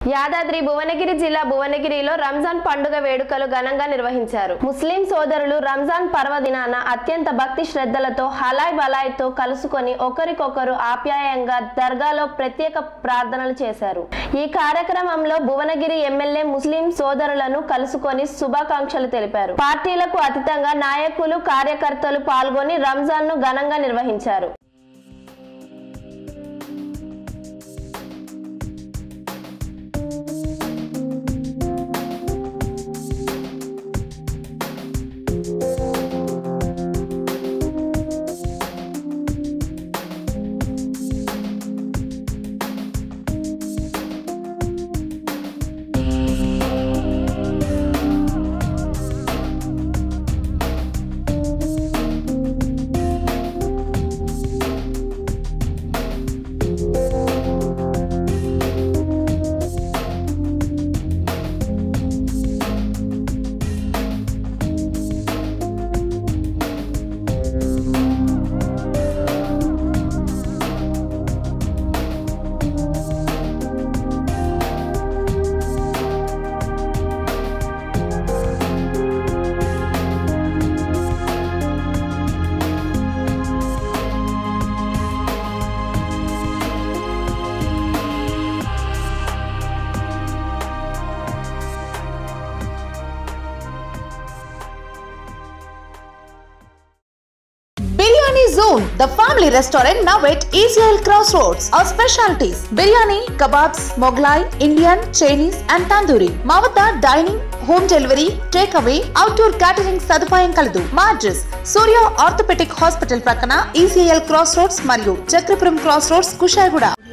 యాదాద్రి భువనగిరి జిల్లా భువనగిరిలో రంజాన్ పండుగ వేడుకలు ఘనంగా నిర్వహించారు ముస్లిం సోదరులు రంజాన్ పర్వదినాన అత్యంత భక్తి శ్రద్ధలతో హలాయ్ బలాయ్తో కలుసుకొని ఒకరికొకరు ఆప్యాయంగా దర్గాలో ప్రత్యేక ప్రార్థనలు చేశారు ఈ కార్యక్రమంలో భువనగిరి ఎమ్మెల్యే ముస్లిం సోదరులను కలుసుకొని శుభాకాంక్షలు తెలిపారు పార్టీలకు అతీతంగా నాయకులు కార్యకర్తలు పాల్గొని రంజాన్ ను ఘనంగా నిర్వహించారు Biryani Zone, the family restaurant now at Israel Crossroads. Our specialties biryani, kebabs, Mughlai, Indian, Chinese, and tandoori. మా వద్ద dining home delivery take away outdoor catering సదుపాయం కలదు మా అడ్రస్ సూర్య ఆర్థోపెటిక్ హాస్పిటల్ ప్రక్కన ఈసీఎల్ క్రాస్ రోడ్స్ మరియు Chakrapuram cross roads Kushaiguda